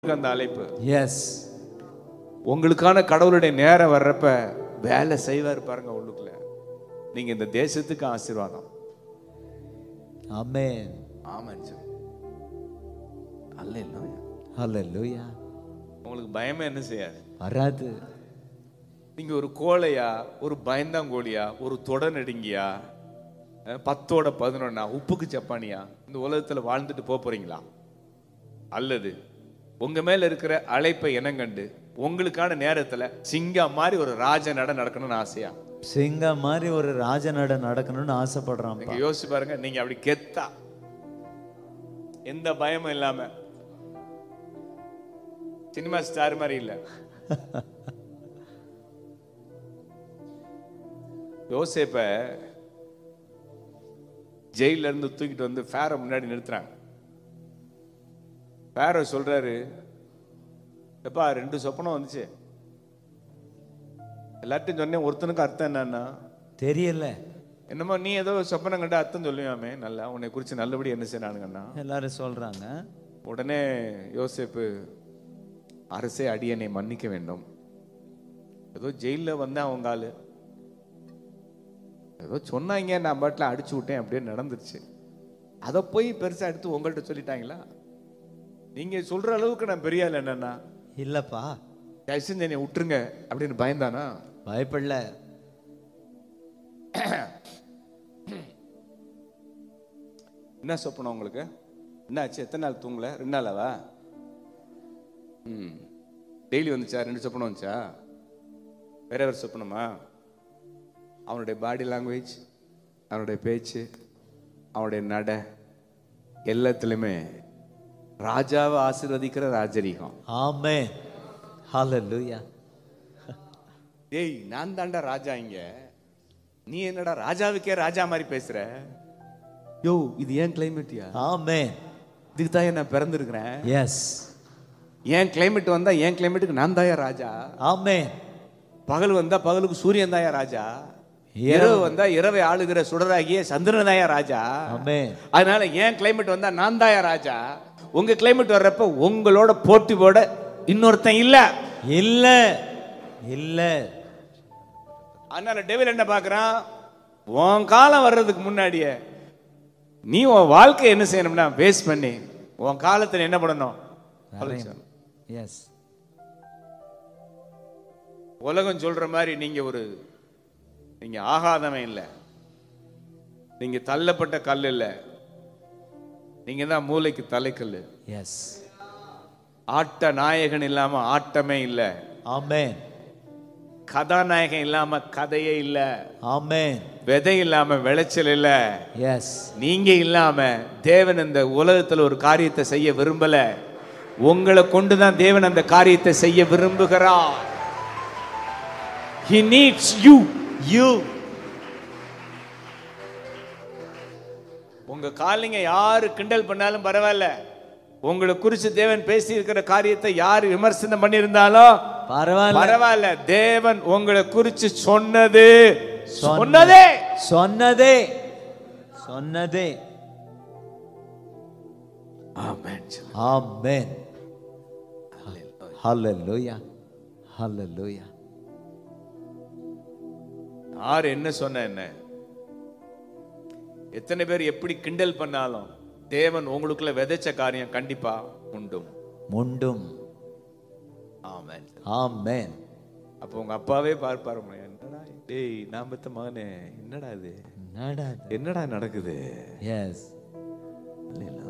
அந்த அழைப்பு எஸ் உங்களுக்கான கடவுளுடைய நேரம் வர்றப்ப வேலை செய்வார் பாருங்க உள்ளுக்குள்ள நீங்க இந்த தேசத்துக்கு ஆசீர்வாதம் ஆமென் ஆமாம் சார் அல்ல இல்லை ஹalleluya உங்களுக்கு பயமே என்ன செய்யாது வராது நீங்க ஒரு கோழையா ஒரு பயந்தாங்கோழியா ஒரு தொட நடுங்கியா அஹ், பத்தோட பதினொன்னா உப்புக்கு சப்பானியா இந்த உலகத்துல வாழ்ந்துட்டு போக போறீங்களா அல்லது உங்க மேல இருக்கிற அழைப்பை இனங்கண்டு உங்களுக்கான நேரத்துல சிங்கம் மாதிரி ஒரு ராஜ நட நடக்கணும்னு ஆசையா சிங்கம் மாதிரி ஒரு ராஜநட நடக்கணும்னு ஆசைப்படுறான் நீங்க யோசிச்சு பாருங்க நீங்க அப்படி கெத்தா எந்த பயமும் இல்லாம சினிமா ஸ்டார் மாதிரி இல்ல யோசேப்ப ஜெயில இருந்து தூக்கிட்டு வந்து ஃபேரை முன்னாடி நிறுத்துறாங்க ஃபேரோ சொல்றாரு எப்பா ரெண்டு சொப்பனம் வந்துச்சு எல்லார்ட்டையும் சொன்னேன் ஒருத்தனுக்கு அர்த்தம் என்னன்னா தெரியல என்னமோ நீ ஏதோ சொப்பனம் கண்டு அர்த்தம் சொல்லுவாமே நல்லா உன்னை குறித்து நல்லபடி என்ன செய்யறானுங்கண்ணா எல்லாரும் சொல்றாங்க உடனே யோசேப்பு அரசே அடியனை மன்னிக்க வேண்டும் ஏதோ ஜெயிலில் வந்தேன் அவங்க ஆளு ஏதோ சொன்னாங்க நான் பாட்டில் அடிச்சு விட்டேன் அப்படியே நடந்துருச்சு அதை போய் பெருசா எடுத்து உங்கள்கிட்ட சொல்லிட்டாங்களா நீங்க சொல்ற அளவுக்கு நான் பெரிய ஆள் என்னன்னா இல்லப்பா தயவுசெஞ்சு என்னை விட்டுருங்க அப்படின்னு பயந்தானா பயப்படல என்ன சொப்பனம் உங்களுக்கு என்ன ஆச்சு எத்தனை நாள் தூங்கல ரெண்டு நாளாவா ம் டெய்லி வந்துச்சா ரெண்டு சொப்பனம் வந்துச்சா வேற வேற சொப்பனமா அவனுடைய பாடி லாங்குவேஜ் அவனுடைய பேச்சு அவனுடைய நட எல்லாத்துலேயுமே ராஜாவை ஆசீர்வதிக்கிற ராஜரீகம் ஆமென் ஹalleluya ஏய் நான் தாண்டா ராஜா இங்க நீ என்னடா ராஜாவுக்கே ராஜா மாதிரி பேசுற யோ இது ஏன் கிளைமேட்டியா ஆமென் இதுக்கு தான் நான் பிறந்திருக்கிறேன் எஸ் ஏன் கிளைமேட் வந்தா என் கிளைமேட்டுக்கு நான் தாயா ராஜா ஆமென் பகல் வந்தா பகலுக்கு சூரியன் தாயா ராஜா இரவு வந்தா இரவை ஆளுகிற சுடராகிய சந்திரன் தாயா ராஜா ஆமென் அதனால ஏன் கிளைமேட் வந்தா நான் தாயா ராஜா உங்க கிளைமேட் வர்றப்ப உங்களோட போட்டி போட இன்னொருத்தன் இல்ல இல்ல இல்ல அதனால டெவில் என்ன பார்க்கறான் உன் காலம் வர்றதுக்கு முன்னாடியே நீ உன் வாழ்க்கை என்ன செய்யணும்னா வேஸ்ட் பண்ணி உன் காலத்துல என்ன பண்ணணும் ஆலோசிக்கணும். எஸ் உலகம் சொல்ற மாதிரி நீங்க ஒரு நீங்க ஆகாதவன் இல்லை நீங்க தள்ளப்பட்ட கல் இல்ல நீங்க தான் மூளைக்கு தலைக்கல் எஸ் ஆட்ட நாயகன் இல்லாம ஆட்டமே இல்ல ஆமென் கதாநாயகன் இல்லாம கதையே இல்ல ஆமென் விதை இல்லாம விளைச்சல் இல்ல எஸ் நீங்க இல்லாம தேவன் இந்த உலகத்துல ஒரு காரியத்தை செய்ய விரும்பல உங்களை கொண்டுதான் தேவன் அந்த காரியத்தை செய்ய விரும்புகிறார் He needs you யூ உங்க காலிங்க யாரு கிண்டல் பண்ணாலும் பரவாயில்ல உங்களை குறிச்சு தேவன் பேசி இருக்கிற காரியத்தை யார் விமர்சனம் பண்ணியிருந்தாலும் பரவாயில்ல பரவாயில்ல தேவன் உங்களை குறிச்சு சொன்னது சொன்னதே சொன்னதே சொன்னதே ஆமென் ஆமென் ஹalleluya ஹalleluya யார் என்ன சொன்ன என்ன எத்தனை பேர் எப்படி கிண்டல் பண்ணாலும் தேவன் உங்களுக்குள்ள விதைச்ச காரியம் கண்டிப்பா உண்டும் முண்டும் ஆமென் ஆமென் அப்போ உங்க அப்பாவே பார்ப்பாரு என்னடா டேய் நான் பெத்த மகனே என்னடா இது என்னடா என்னடா நடக்குது எஸ்